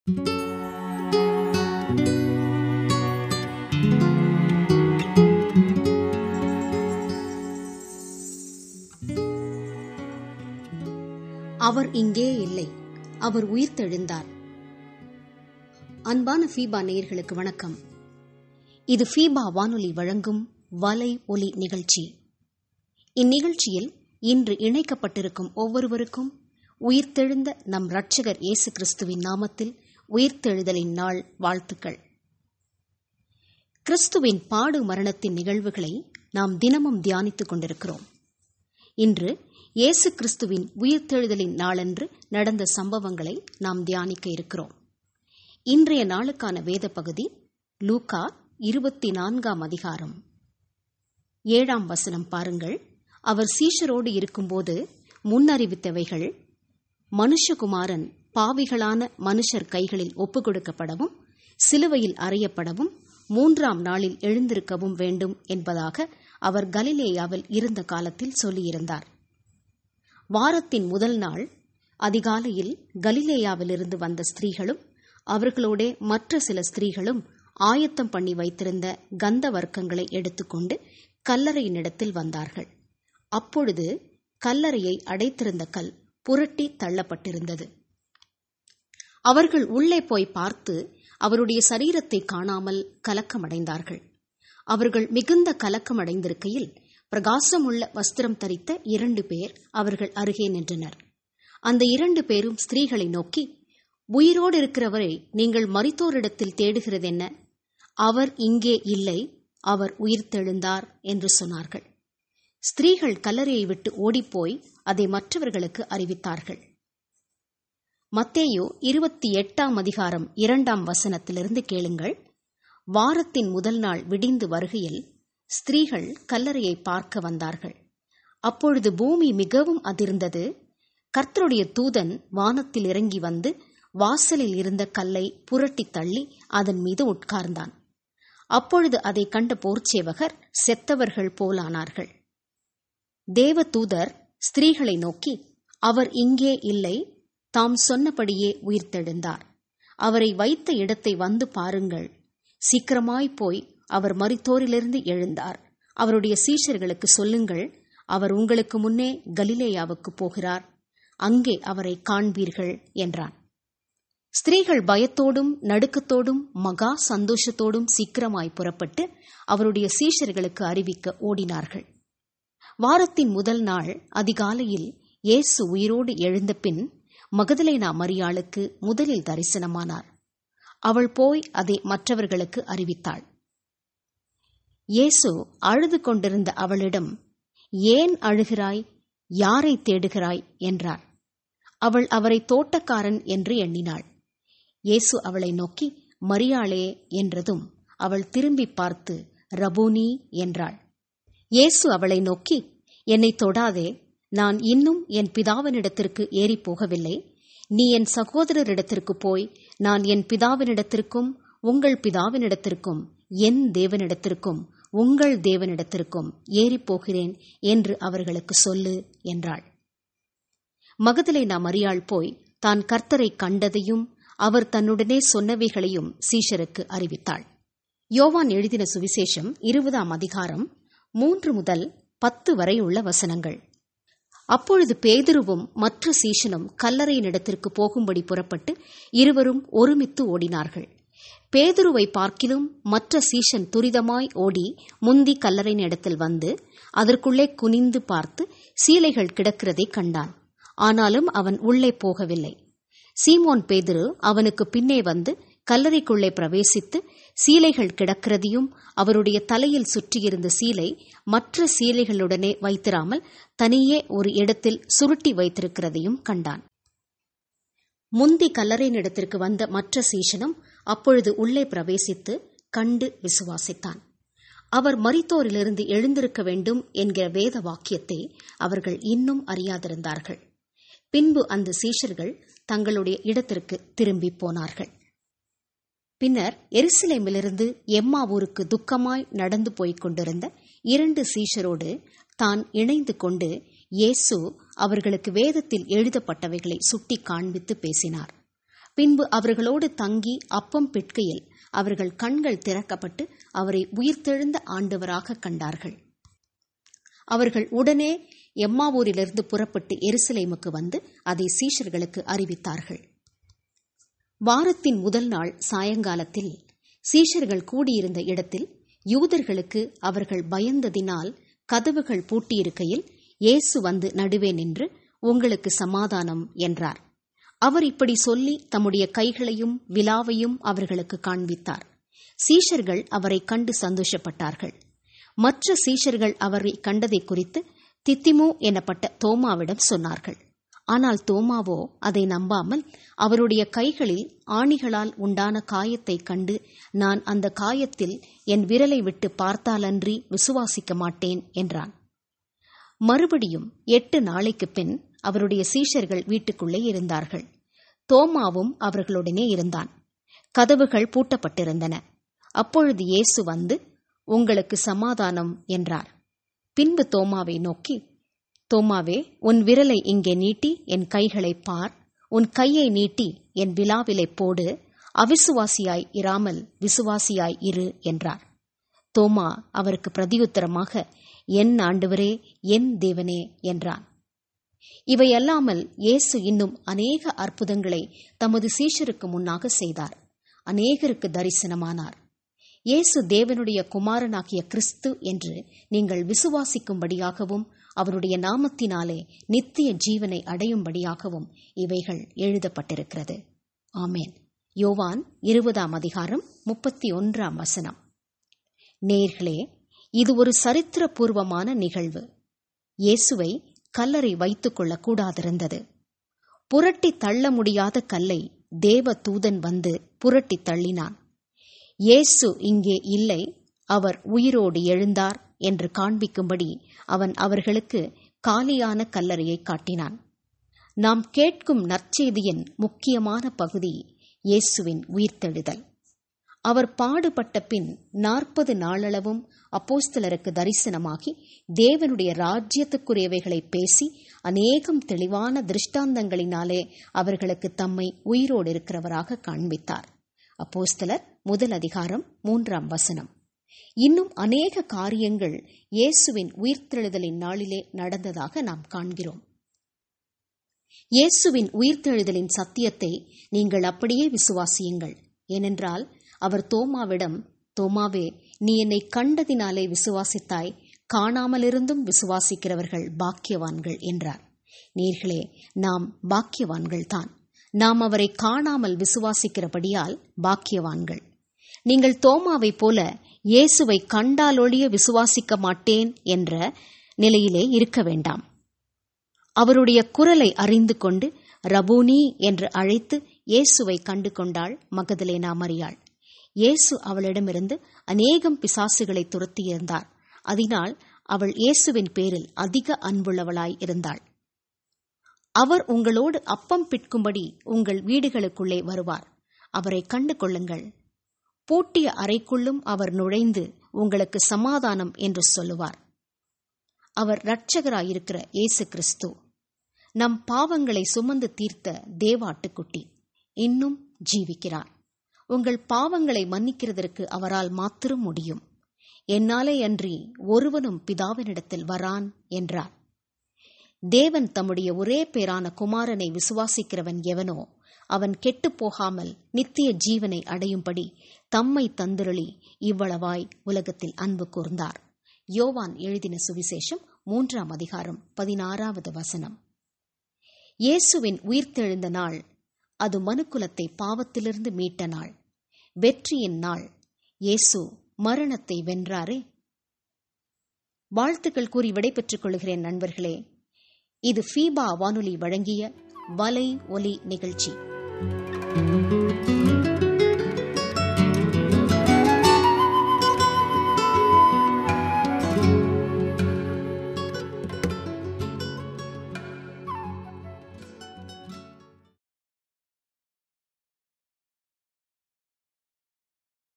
அவர் இங்கே இல்லை அவர் உயிர்த்தெழுந்தார் அன்பான ஃபீபா நேயர்களுக்கு வணக்கம் இது ஃபீபா வானொலி வழங்கும் வலை ஒலி நிகழ்ச்சி இந்நிகழ்ச்சியில் இன்று இணைக்கப்பட்டிருக்கும் ஒவ்வொருவருக்கும் உயிர்த்தெழுந்த நம் இரட்சகர் இயேசு கிறிஸ்துவின் நாமத்தில் உயிர்த்தெழுதலின் நாள் வாழ்த்துக்கள் கிறிஸ்துவின் பாடு மரணத்தின் நிகழ்வுகளை நாம் தினமும் தியானித்துக் கொண்டிருக்கிறோம் இன்று இயேசு கிறிஸ்துவின் உயிர்த்தெழுதலின் நாளன்று நடந்த சம்பவங்களை நாம் தியானிக்க இருக்கிறோம் இன்றைய நாளுக்கான வேத பகுதி லூகா இருபத்தி நான்காம் அதிகாரம் ஏழாம் வசனம் பாருங்கள் அவர் சீஷரோடு இருக்கும்போது முன்னறிவித்தவைகள் மனுஷகுமாரன் பாவிகளான மனுஷர் கைகளில் ஒப்புக் கொடுக்கப்படவும் சிலுவையில் அறையப்படவும் மூன்றாம் நாளில் எழுந்திருக்கவும் வேண்டும் என்பதாக அவர் கலிலேயாவில் இருந்த காலத்தில் சொல்லியிருந்தார் வாரத்தின் முதல் நாள் அதிகாலையில் கலிலேயாவிலிருந்து வந்த ஸ்திரீகளும் அவர்களோட மற்ற சில ஸ்திரீகளும் ஆயத்தம் பண்ணி வைத்திருந்த கந்த வர்க்கங்களை எடுத்துக்கொண்டு கல்லறையினிடத்தில் வந்தார்கள் அப்பொழுது கல்லறையை அடைத்திருந்த கல் புரட்டி தள்ளப்பட்டிருந்தது அவர்கள் உள்ளே போய் பார்த்து அவருடைய சரீரத்தை காணாமல் கலக்கமடைந்தார்கள் அவர்கள் மிகுந்த கலக்கமடைந்திருக்கையில் பிரகாசமுள்ள வஸ்திரம் தரித்த இரண்டு பேர் அவர்கள் அருகே நின்றனர் அந்த இரண்டு பேரும் ஸ்திரீகளை நோக்கி உயிரோடு இருக்கிறவரை நீங்கள் மரித்தோரிடத்தில் தேடுகிறதென்ன அவர் இங்கே இல்லை அவர் உயிர்த்தெழுந்தார் என்று சொன்னார்கள் ஸ்திரீகள் கல்லறையை விட்டு ஓடிப்போய் அதை மற்றவர்களுக்கு அறிவித்தார்கள் மத்தேயோ இருபத்தி எட்டாம் அதிகாரம் இரண்டாம் வசனத்திலிருந்து கேளுங்கள் வாரத்தின் முதல் நாள் விடிந்து வருகையில் ஸ்திரீகள் கல்லறையை பார்க்க வந்தார்கள் அப்பொழுது பூமி மிகவும் அதிர்ந்தது கர்த்தருடைய தூதன் வானத்தில் இறங்கி வந்து வாசலில் இருந்த கல்லை புரட்டி தள்ளி அதன் மீது உட்கார்ந்தான் அப்பொழுது அதை கண்ட போர்ச்சேவகர் செத்தவர்கள் போலானார்கள் தேவ தூதர் ஸ்திரீகளை நோக்கி அவர் இங்கே இல்லை தாம் சொன்னபடியே உயிர்த்தெழுந்தார் அவரை வைத்த இடத்தை வந்து பாருங்கள் சீக்கிரமாய் போய் அவர் மரித்தோரிலிருந்து எழுந்தார் அவருடைய சீஷர்களுக்கு சொல்லுங்கள் அவர் உங்களுக்கு முன்னே கலிலேயாவுக்கு போகிறார் அங்கே அவரை காண்பீர்கள் என்றான் ஸ்திரீகள் பயத்தோடும் நடுக்கத்தோடும் மகா சந்தோஷத்தோடும் சீக்கிரமாய் புறப்பட்டு அவருடைய சீஷர்களுக்கு அறிவிக்க ஓடினார்கள் வாரத்தின் முதல் நாள் அதிகாலையில் இயேசு உயிரோடு எழுந்த பின் மகதலேனா மரியாளுக்கு முதலில் தரிசனமானார் அவள் போய் அதை மற்றவர்களுக்கு அறிவித்தாள் இயேசு அழுது கொண்டிருந்த அவளிடம் ஏன் அழுகிறாய் யாரை தேடுகிறாய் என்றார் அவள் அவரை தோட்டக்காரன் என்று எண்ணினாள் இயேசு அவளை நோக்கி மரியாளே என்றதும் அவள் திரும்பி பார்த்து ரபோனி என்றாள் இயேசு அவளை நோக்கி என்னை தொடாதே நான் இன்னும் என் பிதாவினிடத்திற்கு ஏறி போகவில்லை நீ என் சகோதரரிடத்திற்கு போய் நான் என் பிதாவினிடத்திற்கும் உங்கள் பிதாவினிடத்திற்கும் என் தேவனிடத்திற்கும் உங்கள் தேவனிடத்திற்கும் ஏறி போகிறேன் என்று அவர்களுக்கு சொல்லு என்றாள் மகதலேனா மரியாள் போய் தான் கர்த்தரை கண்டதையும் அவர் தன்னுடனே சொன்னவைகளையும் சீஷருக்கு அறிவித்தாள் யோவான் எழுதின சுவிசேஷம் இருபதாம் அதிகாரம் மூன்று முதல் பத்து வரை உள்ள வசனங்கள் அப்பொழுது பேதுருவும் மற்ற சீஷனும் கல்லறையினிடத்திற்கு போகும்படி புறப்பட்டு இருவரும் ஒருமித்து ஓடினார்கள் பேதுருவை பார்க்கிலும் மற்ற சீஷன் துரிதமாய் ஓடி முந்தி கல்லறையின் இடத்தில் வந்து அதற்குள்ளே குனிந்து பார்த்து சீலைகள் கிடக்கிறதை கண்டான் ஆனாலும் அவன் உள்ளே போகவில்லை சீமோன் பேதுரு அவனுக்கு பின்னே வந்து கல்லறைக்குள்ளே பிரவேசித்து சீலைகள் கிடக்கிறதையும் அவருடைய தலையில் சுற்றியிருந்த சீலை மற்ற சீலைகளுடனே வைத்திராமல் தனியே ஒரு இடத்தில் சுருட்டி வைத்திருக்கிறதையும் கண்டான் முந்தி கல்லறையினிடத்திற்கு வந்த மற்ற சீஷனும் அப்பொழுது உள்ளே பிரவேசித்து கண்டு விசுவாசித்தான் அவர் மரித்தோரிலிருந்து எழுந்திருக்க வேண்டும் என்கிற வேத வாக்கியத்தை அவர்கள் இன்னும் அறியாதிருந்தார்கள் பின்பு அந்த சீஷர்கள் தங்களுடைய இடத்திற்கு திரும்பி போனார்கள் பின்னர் எருசலேமிலிருந்து எம்மாவூருக்கு துக்கமாய் நடந்து போய்க் கொண்டிருந்த இரண்டு சீஷரோடு தான் இணைந்து கொண்டு இயேசு அவர்களுக்கு வேதத்தில் எழுதப்பட்டவைகளை சுட்டி காண்பித்து பேசினார் பின்பு அவர்களோடு தங்கி அப்பம் பிட்கையில் அவர்கள் கண்கள் திறக்கப்பட்டு அவரை உயிர்த்தெழுந்த ஆண்டவராக கண்டார்கள் அவர்கள் உடனே எம்மாவூரிலிருந்து புறப்பட்டு எருசலேமுக்கு வந்து அதை சீஷர்களுக்கு அறிவித்தார்கள் வாரத்தின் முதல் நாள் சாயங்காலத்தில் சீஷர்கள் கூடியிருந்த இடத்தில் யூதர்களுக்கு அவர்கள் பயந்ததினால் கதவுகள் பூட்டியிருக்கையில் இயேசு வந்து நடுவே நின்று உங்களுக்கு சமாதானம் என்றார் அவர் இப்படி சொல்லி தம்முடைய கைகளையும் விலாவையும் அவர்களுக்கு காண்பித்தார் சீஷர்கள் அவரை கண்டு சந்தோஷப்பட்டார்கள் மற்ற சீஷர்கள் அவரை கண்டதை குறித்து தித்திமு எனப்பட்ட தோமாவிடம் சொன்னார்கள் ஆனால் தோமாவோ அதை நம்பாமல் அவருடைய கைகளில் ஆணிகளால் உண்டான காயத்தைக் கண்டு நான் அந்த காயத்தில் என் விரலை விட்டு பார்த்தாலன்றி விசுவாசிக்க மாட்டேன் என்றான் மறுபடியும் எட்டு நாளைக்குப் பின் அவருடைய சீஷர்கள் வீட்டுக்குள்ளே இருந்தார்கள் தோமாவும் அவர்களுடனே இருந்தான் கதவுகள் பூட்டப்பட்டிருந்தன அப்பொழுது இயேசு வந்து உங்களுக்கு சமாதானம் என்றார் பின்பு தோமாவை நோக்கி தோமாவே உன் விரலை இங்கே நீட்டி என் கைகளை பார் உன் கையை நீட்டி என் விழாவிலை போடு அவிசுவாசியாய் இராமல் விசுவாசியாய் இரு என்றார் தோமா அவருக்கு பிரதியுத்தரமாக என் ஆண்டவரே என் தேவனே என்றான் இவையல்லாமல் இயேசு இன்னும் அநேக அற்புதங்களை தமது சீஷருக்கு முன்னாக செய்தார் அநேகருக்கு தரிசனமானார் இயேசு தேவனுடைய குமாரனாகிய கிறிஸ்து என்று நீங்கள் விசுவாசிக்கும்படியாகவும் அவருடைய நாமத்தினாலே நித்திய ஜீவனை அடையும்படியாகவும் இவைகள் எழுதப்பட்டிருக்கிறது ஆமேன் யோவான் இருபதாம் அதிகாரம் முப்பத்தி ஒன்றாம் வசனம் நேர்களே இது ஒரு சரித்திரபூர்வமான நிகழ்வு இயேசுவை கல்லறை வைத்துக் கொள்ளக்கூடாதிருந்தது புரட்டி தள்ள முடியாத கல்லை தேவ தூதன் வந்து புரட்டி தள்ளினான் இயேசு இங்கே இல்லை அவர் உயிரோடு எழுந்தார் என்று காண்பிக்கும்படி அவன் அவர்களுக்கு காலியான கல்லறையை காட்டினான் நாம் கேட்கும் நற்செய்தியின் முக்கியமான பகுதி இயேசுவின் உயிர்த்தெழுதல் அவர் பாடுபட்ட பின் நாற்பது நாளளவும் அப்போஸ்தலருக்கு தரிசனமாகி தேவனுடைய ராஜ்யத்துக்குரியவைகளை பேசி அநேகம் தெளிவான திருஷ்டாந்தங்களினாலே அவர்களுக்கு தம்மை உயிரோடு இருக்கிறவராக காண்பித்தார் அப்போஸ்தலர் முதல் அதிகாரம் மூன்றாம் வசனம் இன்னும் அநேக காரியங்கள் இயேசுவின் உயிர்த்தெழுதலின் நாளிலே நடந்ததாக நாம் காண்கிறோம் இயேசுவின் உயிர்த்தெழுதலின் சத்தியத்தை நீங்கள் அப்படியே விசுவாசியுங்கள் ஏனென்றால் அவர் தோமாவிடம் தோமாவே நீ என்னை கண்டதினாலே விசுவாசித்தாய் காணாமலிருந்தும் விசுவாசிக்கிறவர்கள் பாக்கியவான்கள் என்றார் நீர்களே நாம் பாக்கியவான்கள்தான் நாம் அவரை காணாமல் விசுவாசிக்கிறபடியால் பாக்கியவான்கள் நீங்கள் தோமாவைப் போல இயேசுவை கண்டாலொழிய விசுவாசிக்க மாட்டேன் என்ற நிலையிலே இருக்க வேண்டாம் அவருடைய குரலை அறிந்து கொண்டு ரபூனி என்று அழைத்து இயேசுவை கண்டு கொண்டாள் மகதலேனா மரியாள் இயேசு அவளிடமிருந்து அநேகம் பிசாசுகளை துரத்தியிருந்தார் அதனால் அவள் இயேசுவின் பேரில் அதிக அன்புள்ளவளாய் இருந்தாள் அவர் உங்களோடு அப்பம் பிட்கும்படி உங்கள் வீடுகளுக்குள்ளே வருவார் அவரை கண்டு கொள்ளுங்கள் பூட்டிய அறைக்குள்ளும் அவர் நுழைந்து உங்களுக்கு சமாதானம் என்று சொல்லுவார் அவர் இரட்சகராயிருக்கிற இயேசு கிறிஸ்து நம் பாவங்களை சுமந்து தீர்த்த தேவாட்டுக்குட்டி இன்னும் ஜீவிக்கிறார் உங்கள் பாவங்களை மன்னிக்கிறதற்கு அவரால் மாத்திரம் முடியும் என்னாலே அன்றி ஒருவனும் பிதாவினிடத்தில் வரான் என்றார் தேவன் தம்முடைய ஒரே பேரான குமாரனை விசுவாசிக்கிறவன் எவனோ அவன் கெட்டுப் போகாமல் நித்திய ஜீவனை அடையும்படி தம்மை தந்திரளி இவ்வளவாய் உலகத்தில் அன்பு கூர்ந்தார் யோவான் எழுதின சுவிசேஷம் மூன்றாம் அதிகாரம் பதினாறாவது வசனம் இயேசுவின் உயிர்த்தெழுந்த நாள் அது மனுக்குலத்தை பாவத்திலிருந்து மீட்ட நாள் வெற்றியின் நாள் இயேசு மரணத்தை வென்றாரே வாழ்த்துக்கள் கூறி விடைபெற்றுக் கொள்கிறேன் நண்பர்களே இது ஃபீபா வானொலி வழங்கிய வலை ஒலி நிகழ்ச்சி